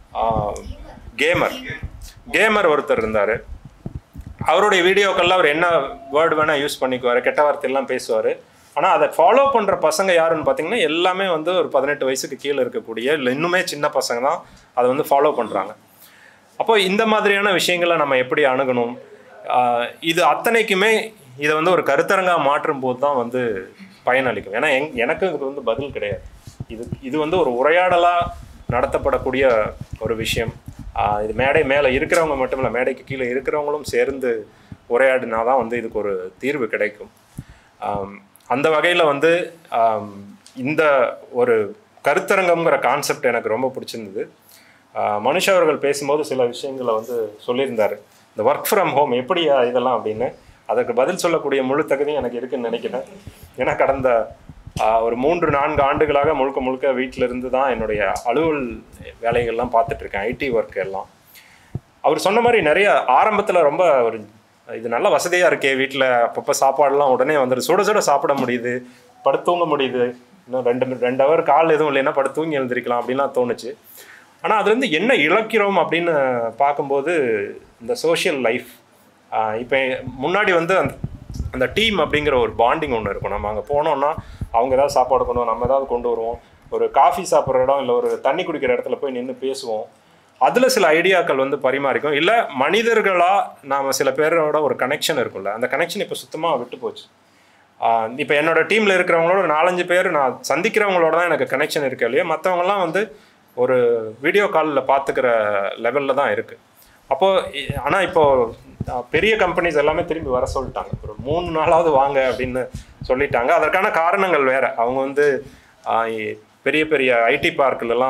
கேமர் கேமர் ஒருத்தர் இருந்தார் அவருடைய வீடியோக்கள்ல அவர் என்ன வேர்டு வேணால் யூஸ் பண்ணிக்குவார் கெட்ட வார்த்தையெல்லாம் பேசுவார் ஆனால் அதை ஃபாலோ பண்ணுற பசங்க யாருன்னு பார்த்தீங்கன்னா எல்லாமே வந்து ஒரு பதினெட்டு வயசுக்கு கீழே இருக்கக்கூடிய இல்லை இன்னுமே சின்ன பசங்க தான் அதை வந்து ஃபாலோ பண்ணுறாங்க அப்போ இந்த மாதிரியான விஷயங்களை நம்ம எப்படி அணுகணும் ஆஹ் இது அத்தனைக்குமே இதை வந்து ஒரு கருத்தரங்காக மாற்றும் போது தான் வந்து பயனளிக்கும் ஏன்னா எங் எனக்கு இது வந்து பதில் கிடையாது இது இது வந்து ஒரு உரையாடலாக நடத்தப்படக்கூடிய ஒரு விஷயம் ஆஹ் இது மேடை மேலே இருக்கிறவங்க மட்டும் இல்லை மேடைக்கு கீழே இருக்கிறவங்களும் சேர்ந்து உரையாடினா தான் வந்து இதுக்கு ஒரு தீர்வு கிடைக்கும் ஆம், அந்த வகையில் வந்து ஆம், இந்த ஒரு கருத்தரங்கம்ங்கிற கான்செப்ட் எனக்கு ரொம்ப பிடிச்சிருந்தது ஆஹ், மனுஷ் அவர்கள் பேசும்போது சில விஷயங்களை வந்து சொல்லியிருந்தார் இந்த ஒர்க் ஃப்ரம் ஹோம் எப்படி இதெல்லாம் அப்படின்னு அதற்கு பதில் சொல்லக்கூடிய முழு தகுதியும் எனக்கு இருக்குன்னு நினைக்கிறேன் ஏன்னா கடந்த ஆஹ், ஒரு மூன்று நான்கு ஆண்டுகளாக முழுக்க முழுக்க வீட்டில இருந்து தான் என்னுடைய அலுவல் வேலைகள்லாம் பார்த்துட்டு இருக்கேன் ஐடி ஒர்க் எல்லாம் அவர் சொன்ன மாதிரி நிறைய ஆரம்பத்தில் ரொம்ப ஒரு இது நல்ல வசதியாக இருக்கே வீட்டில் அப்பப்போ சாப்பாடுலாம் உடனே வந்துடும் சுட சுட சாப்பிட முடியுது படுத்து தூங்க முடியுது இன்னும் ரெண்டு ரெண்டு ஹவர் கால் எதுவும் இல்லைன்னா படுத்து தூங்கி எழுந்திருக்கலாம் அப்படின்லாம் தோணுச்சு ஆனால் அதுலேருந்து என்ன இழக்கிறோம் அப்படின்னு பார்க்கும்போது இந்த சோஷியல் லைஃப் இப்போ முன்னாடி வந்து அந்த அந்த டீம் அப்படிங்கிற ஒரு பாண்டிங் ஒன்று இருக்கும் நம்ம அங்கே போனோம்னா அவங்க ஏதாவது சாப்பாடு கொண்டு வருவோம், நம்ம ஏதாவது கொண்டு வருவோம் ஒரு காஃபி சாப்பிட்ற இடம் இல்லை ஒரு தண்ணி குடிக்கிற இடத்துல போய் நின்று பேசுவோம் அதில் சில ஐடியாக்கள் வந்து பரிமாறிக்கும் இல்லை மனிதர்களாக நாம் சில பேரோட ஒரு கனெக்ஷன் இருக்கும்ல அந்த கனெக்ஷன் இப்போ சுத்தமாக விட்டு போச்சு இப்போ என்னோட டீமில் இருக்கிறவங்களோட ஒரு நாலஞ்சு பேர் நான் சந்திக்கிறவங்களோட தான் எனக்கு கனெக்ஷன் இருக்கு இல்லையா மற்றவங்கலாம் வந்து ஒரு வீடியோ காலில் பார்த்துக்கிற லெவலில் தான் இருக்குது அப்போது ஆனால் இப்போது பெரிய கம்பெனிஸ் எல்லாமே திரும்பி வர சொல்லிட்டாங்க ஒரு மூணு நாளாவது வாங்க அப்படின்னு சொல்லிட்டாங்க அதற்கான காரணங்கள் வேற அவங்க வந்து ஆஹ், பெரிய பெரிய ஐடி பார்க்கிலலாம்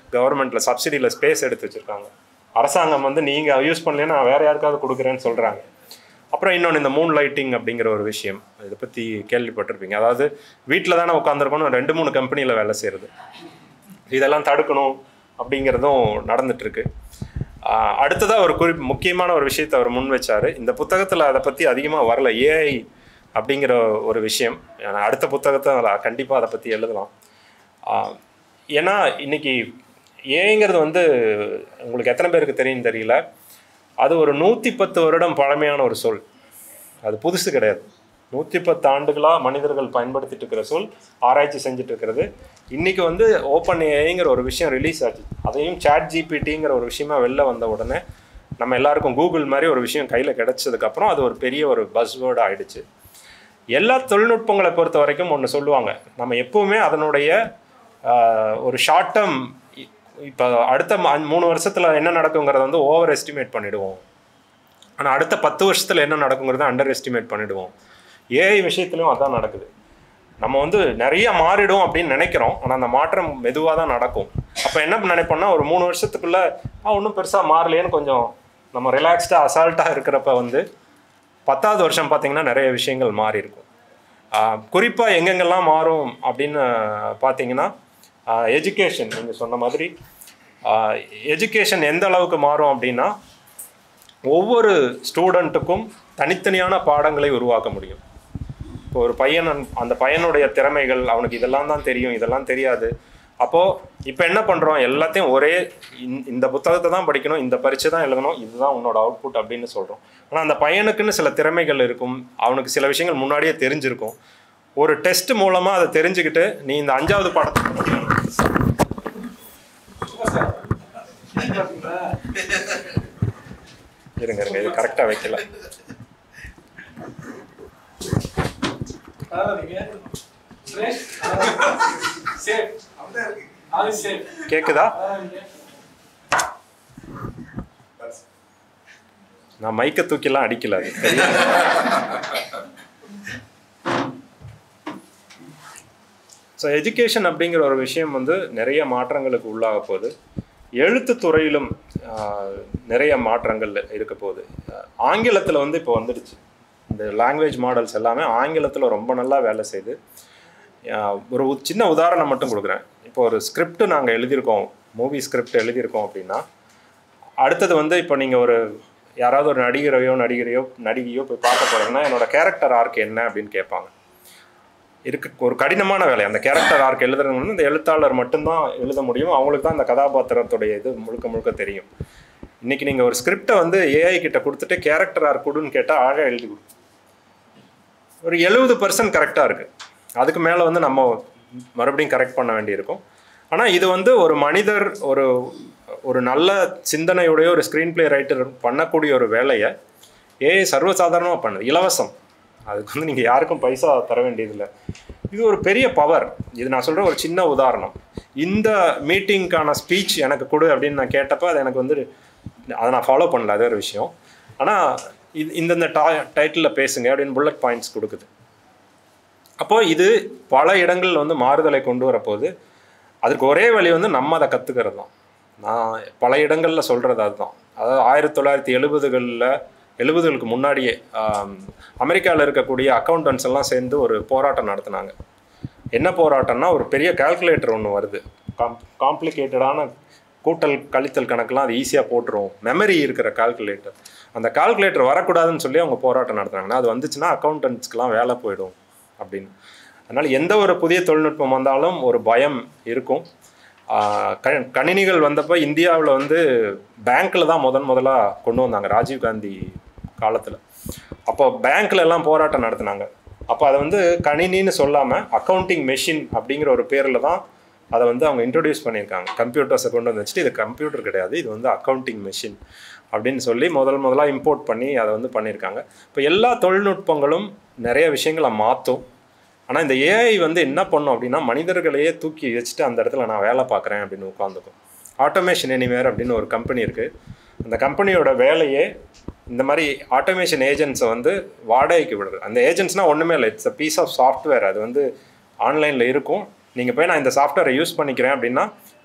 கவர்மெண்ட்டில் சப்சிடியில் ஸ்பேஸ் எடுத்து வச்சுருக்காங்க அரசாங்கம் வந்து நீங்கள் யூஸ் பண்ணலைன்னா நான் வேறு யாருக்காவது கொடுக்குறேன்னு சொல்கிறாங்க அப்புறம் இன்னொன்று இந்த மூன் லைட்டிங் அப்படிங்கிற ஒரு விஷயம் இதை பற்றி கேள்விப்பட்டிருப்பீங்க அதாவது வீட்டில் தானே உட்காந்துருக்கணும் ரெண்டு மூணு கம்பெனியில் வேலை செய்கிறது இதெல்லாம் தடுக்கணும் அப்படிங்கிறதும் நடந்துட்டுருக்கு அடுத்ததாக ஒரு குறி முக்கியமான ஒரு விஷயத்தை அவர் முன் வச்சார் இந்த புத்தகத்தில் அதை பற்றி அதிகமாக வரல ஏஐ அப்படிங்கிற ஒரு விஷயம் நான் அடுத்த புத்தகத்தை கண்டிப்பாக அதை பற்றி எழுதலாம் ஆஹ் ஏன்னா இன்னைக்கு ஏங்கிறது வந்து உங்களுக்கு எத்தனை பேருக்கு தெரியும் தெரியல அது ஒரு நூற்றி பத்து வருடம் பழமையான ஒரு சொல் அது புதுசு கிடையாது நூற்றி பத்து ஆண்டுகளாக மனிதர்கள் பயன்படுத்திட்டு இருக்கிற சொல் ஆராய்ச்சி செஞ்சுட்டு இருக்கிறது இன்னைக்கு வந்து ஓப்பன் ஏஐங்கிற ஒரு விஷயம் ரிலீஸ் ஆச்சு அதையும் சாட் ஜிபிடிங்கிற ஒரு விஷயமா வெளில வந்த உடனே நம்ம எல்லாருக்கும் கூகுள் மாதிரி ஒரு விஷயம் கையில் கிடைச்சதுக்கப்புறம் அது ஒரு பெரிய ஒரு பஸ்வேர்டு ஆயிடுச்சு எல்லா தொழில்நுட்பங்களை பொறுத்த வரைக்கும் ஒன்று சொல்லுவாங்க நம்ம எப்போவுமே அதனுடைய ஆஹ், ஒரு ஷார்ட் டேர்ம் இப்போ அடுத்த ம- மூணு வருஷத்தில் என்ன நடக்குங்கிறத வந்து ஓவர் எஸ்டிமேட் பண்ணிடுவோம் ஆனால் அடுத்த பத்து வருஷத்தில் என்ன நடக்குங்கிறத அண்டர் எஸ்டிமேட் பண்ணிடுவோம் ஏஐ விஷயத்துலையும் அதான் நடக்குது நம்ம வந்து நிறைய மாறிடும் அப்படின்னு நினைக்கிறோம் ஆனால் அந்த மாற்றம் மெதுவாக தான் நடக்கும் அப்போ என்ன நினைப்போம்னா ஒரு மூணு வருஷத்துக்குள்ள ஆ ஒன்றும் பெருசாக மாறலையேன்னு கொஞ்சம் நம்ம ரிலாக்ஸ்டாக அசால்ட்டாக இருக்கிறப்ப வந்து பத்தாவது வருஷம் பார்த்தீங்கன்னா நிறைய விஷயங்கள் மாறி இருக்கும் குறிப்பாக எங்கெங்கெல்லாம் மாறும் அப்படின்னு பார்த்தீங்கன்னா எஜுகேஷன் நீங்கள் சொன்ன மாதிரி எஜுகேஷன் எந்த அளவுக்கு மாறும் அப்படின்னா ஒவ்வொரு ஸ்டூடெண்ட்டுக்கும் தனித்தனியான பாடங்களை உருவாக்க முடியும் இப்போ ஒரு பையன் அந்த- அந்த பையனுடைய திறமைகள் அவனுக்கு இதெல்லாம் தான் தெரியும் இதெல்லாம் தெரியாது அப்போது இப்போ என்ன பண்ணுறோம் எல்லாத்தையும் ஒரே இந்த- இந்த புத்தகத்தை தான் படிக்கணும் இந்த பரீட்சை தான் எழுதணும் இதுதான் உன்னோட அவுட்புட் அப்படின்னு சொல்கிறோம் ஆனால் அந்த பையனுக்குன்னு சில திறமைகள் இருக்கும் அவனுக்கு சில விஷயங்கள் முன்னாடியே தெரிஞ்சிருக்கும் ஒரு டெஸ்ட் மூலமாக அதை தெரிஞ்சுக்கிட்டு நீ இந்த அஞ்சாவது பாடத்தை இருங்க இருங்க இது கரெக்டாக வைக்கல பரவாயில்லைங்க சுரேஷ் சேஃப் அது சேஃப் கேட்குதா பரவாயில்லைங்க நான் மைக்கை தூக்கிலாம் அடிக்கல அது தெரியும் ஸோ எஜுகேஷன் அப்படிங்கிற ஒரு விஷயம் வந்து நிறைய மாற்றங்களுக்கு உள்ளாக போகுது எழுத்துத் துறையிலும் ஆஹ், நிறைய மாற்றங்கள் இருக்க போகுது ஆங்கிலத்தில் வந்து இப்போ வந்துடுச்சு இந்த லாங்குவேஜ் மாடல்ஸ் எல்லாமே ஆங்கிலத்தில் ரொம்ப நல்லா வேலை செய்யுது ஆஹ், ஒரு உ- சின்ன உதாரணம் மட்டும் கொடுக்குறேன் இப்போ ஒரு ஸ்கிரிப்ட் நாங்கள் எழுதியிருக்கோம் மூவி ஸ்கிரிப்ட் எழுதியிருக்கோம் அப்படின்னா அடுத்தது வந்து இப்போ நீங்கள் ஒரு யாராவது ஒரு நடிகரையோ நடிகரையோ நடிகையோ போய் பார்க்க போறீங்கன்னா என்னோட கேரக்டர் ஆர்க் என்ன அப்படின்னு கேட்பாங்க இருக்கு ஒரு கடினமான வேலை அந்த கேரக்டர் ஆர்க் எழுதுறது வந்து இந்த எழுத்தாளர் மட்டும்தான் எழுத முடியும் அவங்களுக்கு தான் அந்த கதாபாத்திரத்துடைய இது முழுக்க முழுக்க தெரியும் இன்னைக்கு நீங்கள் ஒரு ஸ்கிரிப்டை வந்து ஏஐ கிட்ட கொடுத்துட்டு கேரக்டர் ஆர்க் கொடுன்னு கேட்டால் அழகாக எழுதி கொடு ஒரு எழுபது பர்சன்ட் கரெக்டாக இருக்குது அதுக்கு மேலே வந்து நம்ம மறுபடியும் கரெக்ட் பண்ண வேண்டியிருக்கும் ஆனால் இது வந்து ஒரு மனிதர் ஒரு ஒரு நல்ல சிந்தனையுடைய ஒரு ஸ்க்ரீன் ப்ளே ரைட்டர் பண்ணக்கூடிய ஒரு வேலையை ஏஐ சர்வசாதாரணமாக பண்ணுது இலவசம் அதுக்கு வந்து நீங்கள் யாருக்கும் பைசா தர வேண்டியதில்லை இது ஒரு பெரிய பவர் இது நான் சொல்கிற ஒரு சின்ன உதாரணம் இந்த மீட்டிங்க்கான ஸ்பீச் எனக்கு கொடு அப்படின்னு நான் கேட்டப்போ அது எனக்கு வந்து அதை நான் ஃபாலோ பண்ணல அது ஒரு விஷயம் ஆனால் இது இந்தந்த டா டைட்டிலில் பேசுங்க அப்படின்னு புல்லட் பாயிண்ட்ஸ் கொடுக்குது அப்போ இது பல இடங்களில் வந்து மாறுதலை கொண்டு வரப்போகுது அதுக்கு ஒரே வழி வந்து நம்ம அதை கற்றுக்கிறது தான் நான் பல இடங்களில் சொல்கிறது அதுதான் அதாவது ஆயிரத்தி தொள்ளாயிரத்தி எழுபதுகளில் எழுபதுகளுக்கு முன்னாடியே அமெரிக்காவில் இருக்கக்கூடிய அக்கௌண்டன்ஸ் எல்லாம் சேர்ந்து ஒரு போராட்டம் நடத்தினாங்க என்ன போராட்டம்னா ஒரு பெரிய கால்குலேட்டர் ஒன்று வருது காம் காம்ப்ளிகேட்டடான கூட்டல் கழித்தல் கணக்கெலாம் அது ஈஸியாக போட்டுரும் மெமரி இருக்கிற கால்குலேட்டர் அந்த கால்குலேட்டர் வரக்கூடாதுன்னு சொல்லி அவங்க போராட்டம் நடத்துனாங்கன்னா அது வந்துச்சுன்னா அக்கௌண்டன்ட்ஸ்க்கெலாம் வேலை போயிடும் அப்படின்னு அதனால் எந்த ஒரு புதிய தொழில்நுட்பம் வந்தாலும் ஒரு பயம் இருக்கும் ஆஹ் க கணினிகள் வந்தப்போ இந்தியாவில் வந்து பேங்க்கில் தான் முதன் முதலாக கொண்டு வந்தாங்க ராஜீவ் காந்தி காலத்தில் அப்போ பேங்க்ல எல்லாம் போராட்டம் நடத்துனாங்க அப்போ அதை வந்து கணினின்னு சொல்லாமல் அக்கௌண்டிங் மெஷின் அப்படிங்கிற ஒரு பேரில் தான் அதை வந்து அவங்க இன்ட்ரடியூஸ் பண்ணியிருக்காங்க கம்ப்யூட்டர்ஸை கொண்டு வந்து வச்சுட்டு இது கம்ப்யூட்டர் கிடையாது இது வந்து அக்கௌண்டிங் மெஷின் அப்படின்னு சொல்லி முதல் முதலாக இம்போர்ட் பண்ணி அதை வந்து பண்ணியிருக்காங்க இப்போ எல்லா தொழில்நுட்பங்களும் நிறைய விஷயங்களை மாற்றும் ஆனால் இந்த ஏஐ வந்து என்ன பண்ணும் அப்படின்னா மனிதர்களையே தூக்கி வச்சுட்டு அந்த இடத்துல நான் வேலை பார்க்குறேன் அப்படின்னு உட்காந்துக்கும் ஆட்டோமேஷன் எனிவேர் அப்படின்னு ஒரு கம்பெனி இருக்குது அந்த கம்பெனியோட வேலையே இந்த மாதிரி ஆட்டோமேஷன் ஏஜென்ட்ஸை வந்து வாடகைக்கு விடுறது அந்த ஏஜென்ட்ஸ்னால் ஒன்றுமே இல்லை it's a piece of software அது வந்து ஆன்லைனில் இருக்கும் நீங்கள் போய் நான் இந்த சாஃப்ட்வேரை யூஸ் பண்ணிக்கிறேன் அப்படின்னா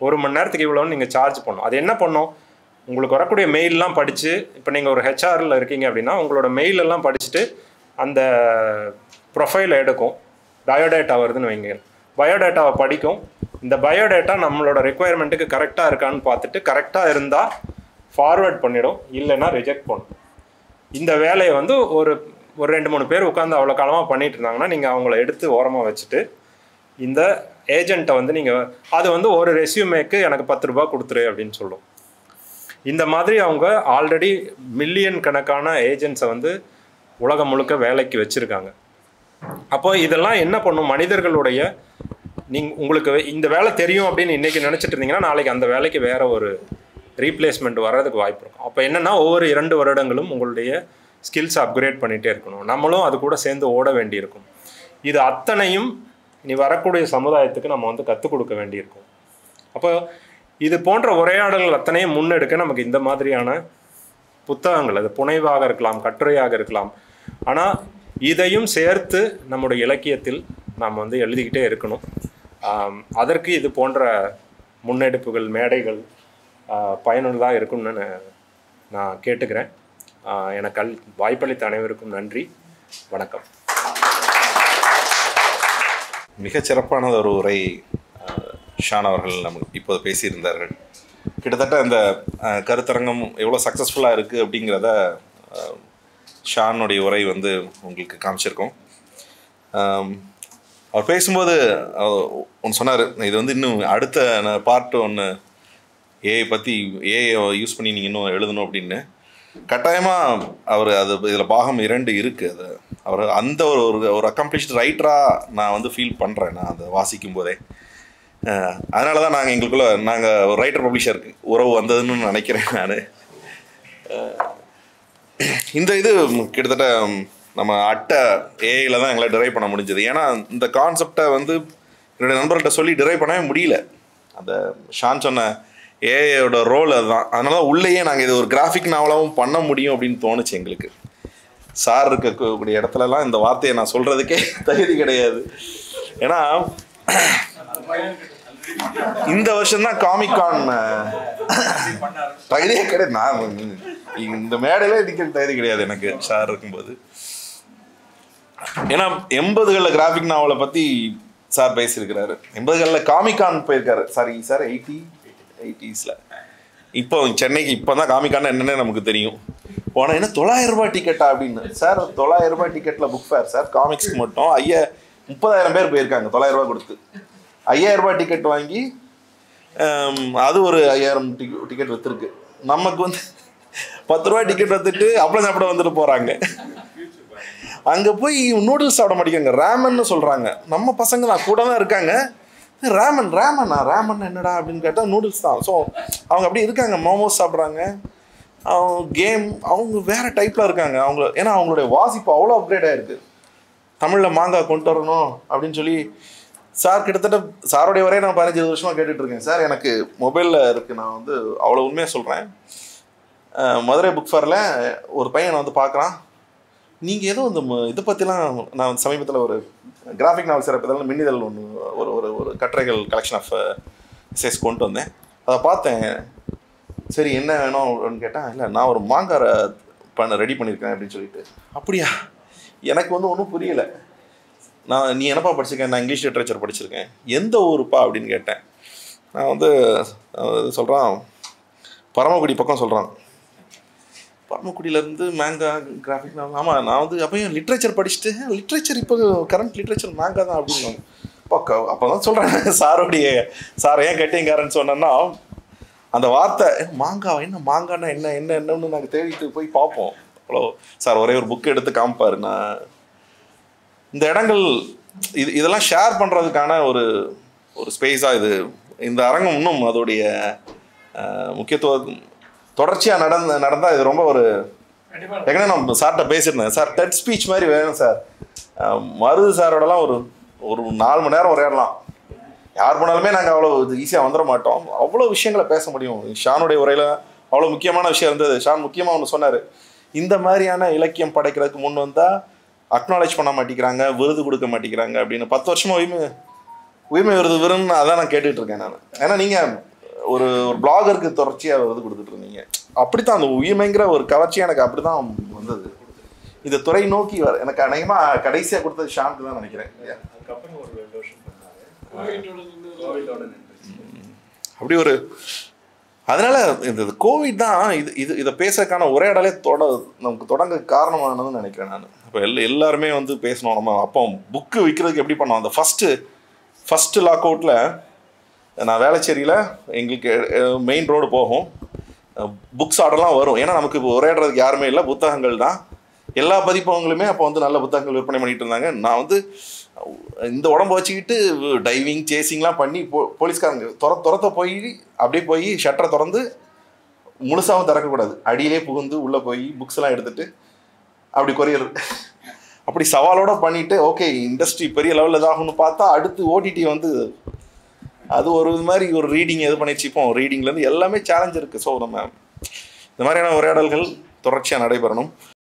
ஒரு மணி நேரத்துக்கு இவ்வளோன்னு நீங்கள் சார்ஜ் பண்ணணும் அது என்ன பண்ணும் உங்களுக்கு வரக்கூடிய மெயிலெலாம் படித்து இப்போ நீங்கள் ஒரு ஹெச்ஆரில் இருக்கீங்க அப்படின்னா உங்களோட mail எல்லாம் படிச்சுட்டு அந்த ப்ரொஃபைலை எடுக்கும் பயோடேட்டா வருதுன்னு வைங்க பயோடேட்டாவை படிக்கும் இந்த பயோடேட்டா நம்மளோட ரெக்குயர்மெண்ட்டுக்கு கரெக்டாக இருக்கான்னு பார்த்துட்டு கரெக்டாக இருந்தால் ஃபார்வர்ட் பண்ணிடும் இல்லைன்னா ரிஜெக்ட் பண்ணும் இந்த வேலையை வந்து ஒரு ஒரு ரெண்டு மூணு பேர் உட்காந்து அவ்வளோ காலமாக பண்ணிட்டு இருந்தாங்கன்னா நீங்கள் அவங்கள எடுத்து ஓரமாக வச்சுட்டு இந்த ஏஜென்ட்டை வந்து நீங்கள் அது வந்து ஒரு ரெஸ்யூமேக்கு எனக்கு பத்து ரூபா கொடுத்துரு அப்படின்னு சொல்லும் இந்த மாதிரி அவங்க ஆல்ரெடி மில்லியன் கணக்கான ஏஜென்ட்ஸை வந்து உலகம் முழுக்க வேலைக்கு வச்சுருக்காங்க அப்போ இதெல்லாம் என்ன பண்ணும் மனிதர்களுடைய நீங்க உங்களுக்கு இந்த வேலை தெரியும் அப்படின்னு இன்னைக்கு நினச்சிட்டு இருந்தீங்கன்னா நாளைக்கு அந்த வேலைக்கு வேற ஒரு ரீப்ளேஸ்மெண்ட் வர்றதுக்கு வாய்ப்பு இருக்கும் அப்போ என்னன்னா ஒவ்வொரு இரண்டு வருடங்களும் உங்களுடைய ஸ்கில்ஸ் அப்கிரேட் பண்ணிகிட்டே இருக்கணும் நம்மளும் அது கூட சேர்ந்து ஓட வேண்டியிருக்கும் இது அத்தனையும் இனி வரக்கூடிய சமுதாயத்துக்கு நம்ம வந்து கற்றுக் கொடுக்க வேண்டியிருக்கும் அப்போ இது போன்ற உரையாடல்கள் அத்தனையும் முன்னெடுக்க நமக்கு இந்த மாதிரியான புத்தகங்கள் அது புனைவாக இருக்கலாம் கட்டுரையாக இருக்கலாம் ஆனால் இதையும் சேர்த்து நம்முடைய இலக்கியத்தில் நாம் வந்து எழுதிக்கிட்டே இருக்கணும் ஆம், அதற்கு இது போன்ற முன்னெடுப்புகள் மேடைகள் பயனுள்ளதாக இருக்கும்னு நான் நான் கேட்டுக்கிறேன் ஆ, எனக்கு அள் வாய்ப்பளித்த அனைவருக்கும் நன்றி வணக்கம் மிகச் சிறப்பான ஒரு உரை அஹ், ஷான் அவர்கள் நமக்கு இப்போது பேசியிருந்தார்கள் கிட்டத்தட்ட இந்த அஹ், கருத்தரங்கம் எவ்வளோ சக்ஸஸ்ஃபுல்லாக இருக்குது அப்படிங்கிறத அஹ், ஷானுடைய உரை வந்து உங்களுக்கு காமிச்சிருக்கோம் ஆம், அவர் பேசும்போது ஒன்று சொன்னார் இது வந்து இன்னும் அடுத்த பார்ட் ஒன்று ஏஐ பற்றி ஏஐ யூஸ் பண்ணி நீங்கள் இன்னும் எழுதணும் அப்படின்னு கட்டாயமாக அவர் அது இதில் பாகம் இரண்டு இருக்குது அது அவர் அந்த ஒரு ஒரு ஒரு அக்கம்ப்ளிஷ்ட் ரைட்டராக நான் வந்து ஃபீல் பண்ணுறேன் நான் அதை வாசிக்கும் போதே அஹ், அதனால தான் நாங்கள் எங்களுக்குள்ள நாங்கள் ஒரு ரைட்டர் பப்ளிஷருக்கு உறவு வந்ததுன்னு நினைக்கிறேன் நான் இந்த இது கிட்டத்தட்ட நம்ம அட்டை ஏஐல தான் எங்களை டிரைவ் பண்ண முடிஞ்சது ஏன்னா இந்த கான்செப்டை வந்து என்னுடைய நண்பர்கள்ட்ட சொல்லி டிரைவ் பண்ணவே முடியல அந்த ஷான் சொன்ன ஏஐயோட ரோல் அதுதான் அதனால தான் உள்ளேயே நாங்கள் இது ஒரு கிராஃபிக் நாவலாகவும் பண்ண முடியும் அப்படின்னு தோணுச்சு எங்களுக்கு சார் இருக்கக்கூடிய இடத்துலலாம் இந்த வார்த்தையை நான் சொல்கிறதுக்கே தகுதி கிடையாது ஏன்னா இந்த வருஷம் தான் காமிக் கான் தகுதியே கிடையாது நான் இந்த மேடையில நிற்கிற தகுதி கிடையாது எனக்கு சார் இருக்கும்போது ஏன்னா எண்பதுகளில் கிராஃபிக் நாவலை பற்றி சார் பேசியிருக்கிறாரு எண்பதுகளில் காமிகான் போயிருக்காரு சாரி சார் எயிட்டி எயிட்டிஸில் இப்போ சென்னைக்கு இப்போ தான் காமிகான் என்னன்னு நமக்கு தெரியும் போனால் என்ன தொள்ளாயிரம் ரூபாய் டிக்கெட்டா அப்படின்னு சார் தொள்ளாயிரம் ரூபாய் டிக்கெட்டில் புக் ஃபேர் சார் காமிக்ஸ்க்கு மட்டும் ஐயா முப்பதாயிரம் பேர் போயிருக்காங்க தொள்ளாயிரம் ரூபாய் கொடுத்து ஐயாயிரம் ரூபாய் டிக்கெட் வாங்கி ஹம், அது ஒரு ஐயாயிரம் டிக்கெட் டிக்கெட் விற்றுருக்கு நமக்கு வந்து பத்து ரூபாய் டிக்கெட் வித்துட்டு அப்பளம் சாப்பிட வந்துட்டு போகிறாங்க அங்கே போய் நூடுல்ஸ் சாப்பிட மாட்டேங்கிறாங்க ரேமன்னு சொல்கிறாங்க நம்ம பசங்க தான் கூட தான் இருக்காங்க ரேமன் ரேமனா ரேமன் என்னடா அப்படின்னு கேட்டால் நூடுல்ஸ் தான் ஸோ அவங்க அப்படி இருக்காங்க மோமோஸ் சாப்பிட்றாங்க அவங்க கேம் அவங்க வேற டைப்பில் இருக்காங்க அவங்க ஏன்னா அவங்களுடைய வாசிப்பு அவ்வளோ அப்கிரேட் ஆயிருக்கு தமிழில் மாங்காய் கொண்டு வரணும் அப்படின்னு சொல்லி சார் கிட்டத்தட்ட சாருடைய வரையும் நான் பதினஞ்சு இருபது வருஷமாக கேட்டுட்டு இருக்கேன் சார் எனக்கு மொபைலில் இருக்குது நான் வந்து அவ்வளோ உண்மையாக சொல்கிறேன் மதுரை புக் ஃபேரில் ஒரு பையனை வந்து பார்க்குறான் நீங்கள் ஏதோ இந்த ம- இதை பற்றிலாம் நான் சமீபத்தில் ஒரு கிராஃபிக் நாவல் சிறப்பதில் மின்னிதழ் ஒன்று ஒரு ஒரு ஒரு கட்டுரைகள் கலெக்ஷன் ஆஃப் எஸ்எஸ் கொண்டு வந்தேன் அதை பார்த்தேன் சரி என்ன வேணும் அப்படின்னு கேட்டேன் இல்லை நான் ஒரு மாங்காரை பண்ண ரெடி பண்ணியிருக்கேன் அப்படின்னு சொல்லிட்டு அப்படியா எனக்கு வந்து ஒன்றும் புரியலை நான் நீ என்னப்பா படிச்சிருக்கேன் நான் இங்கிலீஷ் லிட்ரேச்சர் படிச்சிருக்கேன் எந்த ஊருப்பா அப்படின்னு கேட்டேன் நான் வந்து சொல்கிறான் பரமக்குடி பக்கம் சொல்கிறான் பரமக்குடியிலேருந்து மேங்கா கிராஃபிக் நாவல் ஆமாம் நான் வந்து அப்பயும் லிட்ரேச்சர் படிச்சுட்டு லிட்ரேச்சர் இப்போ கரண்ட் லிட்ரேச்சர் மேங்கா தான் அப்படின்னு அப்போ அப்போ தான் சொல்கிறேன் சாரோடைய சார் ஏன் கட்டிங்காரன்னு சொன்னேன்னா அந்த வார்த்தை "ஏ, மாங்காய் என்ன மாங்கான்னா என்ன என்ன என்னன்னு நாங்கள் தேடிட்டு போய் பார்ப்போம் அவ்வளோ சார் ஒரே ஒரு புக் எடுத்து காமிப்பார் நான் இந்த இடங்கள் இது இதெல்லாம் ஷேர் பண்ணுறதுக்கான ஒரு ஒரு ஸ்பேஸாக இது இந்த அரங்கம் இன்னும் அதோடைய அஹ், முக்கியத்துவம் தொடர்ச்சியாக நடந்த நடந்தால் இது ரொம்ப ஒரு கண்டிப்பா ஏற்கனவே நான் சார்கிட்ட பேசியிருந்தேன் சார் டெட் ஸ்பீச் மாதிரி வேணும் சார் அஹ், மருது சாரோடலாம் ஒரு ஒரு நாலு மணி நேரம் உரையாடலாம் யார் போனாலுமே நாங்கள் அவ்வளோ ஈஸியாக வந்துட மாட்டோம் அவ்வளோ விஷயங்களை பேச முடியும் ஷானுடைய உரையில் அவ்வளோ முக்கியமான விஷயம் இருந்தது ஷான் முக்கியமாக ஒன்று சொன்னார் இந்த மாதிரியான இலக்கியம் படைக்கிறதுக்கு முன் வந்தால் அக்னாலேஜ் பண்ண மாட்டேங்கிறாங்க விருது கொடுக்க மாட்டேங்கிறாங்க அப்படின்னு பத்து வருஷமா உரிமை உரிமை விருது விருதுன்னு அதான் நான் கேட்டுட்டு இருக்கேன் நான் ஏன்னா நீங்கள் ஒரு ஒரு பிளாகருக்கு தொடர்ச்சியாக இது கொடுத்துட்டு இருந்தீங்க அப்படித்தான் அந்த உயிமைங்கிற ஒரு கவர்ச்சி எனக்கு அப்படி தான் வந்தது இந்த துறை நோக்கி வர எனக்கு அநேகமாக கடைசியாக கொடுத்தது ஷாந்த் தான் நினைக்கிறேன் அதுக்கப்புறம் ஒரு ரெண்டு வருஷம் பண்ணாரு கோவிட்டோட நின்று கோவிடோட நின்றுச்சு அப்படி ஒரு அதனால இந்த கோவிட் தான் இது இது இதை பேசுறதுக்கான உரையாடலே தொட நமக்கு தொடங்க காரணமானதுன்னு நினைக்கிறேன் நான் இப்போ எல்லா எல்லாருமே வந்து பேசணும் நம்ம அப்போ புக்கு விற்கிறதுக்கு எப்படி பண்ணோம் அந்த ஃபஸ்ட்டு ஃபஸ்ட்டு லாக் அவுட்டில் நான் வேளச்சேரியில் எங்களுக்கு மெயின் ரோடு போகும் புக்ஸ் ஆர்டர்லாம் வரும் ஏன்னா நமக்கு இப்போ உரையாடுறதுக்கு யாருமே இல்லை புத்தகங்கள் தான் எல்லா பதிப்பகங்களுமே அப்போ வந்து நல்ல புத்தகங்கள் விற்பனை பண்ணிட்டு இருந்தாங்க நான் வந்து இந்த உடம்ப வச்சுக்கிட்டு டைவிங் சேசிங்லாம் பண்ணி போ போலீஸ்காரங்க துர துரத்த போய் அப்படியே போய் ஷட்டரை திறந்து முழுசாவும் திறக்கக்கூடாது அடியிலே புகுந்து உள்ளே போய் புக்ஸ் எல்லாம் எடுத்துட்டு அப்படி கொரியர் அப்படி சவாலோட பண்ணிட்டு ஓகே இண்டஸ்ட்ரி பெரிய லெவலில் இதாகும்னு பார்த்தா அடுத்து ஓடிடி வந்து அது ஒரு இது மாதிரி ஒரு ரீடிங் எது பண்ணிச்சு இப்போ ரீடிங்லேருந்து எல்லாமே சேலஞ்ச் இருக்குது ஸோ நம்ம இந்த மாதிரியான உரையாடல்கள் தொடர்ச்சியாக நடைபெறணும்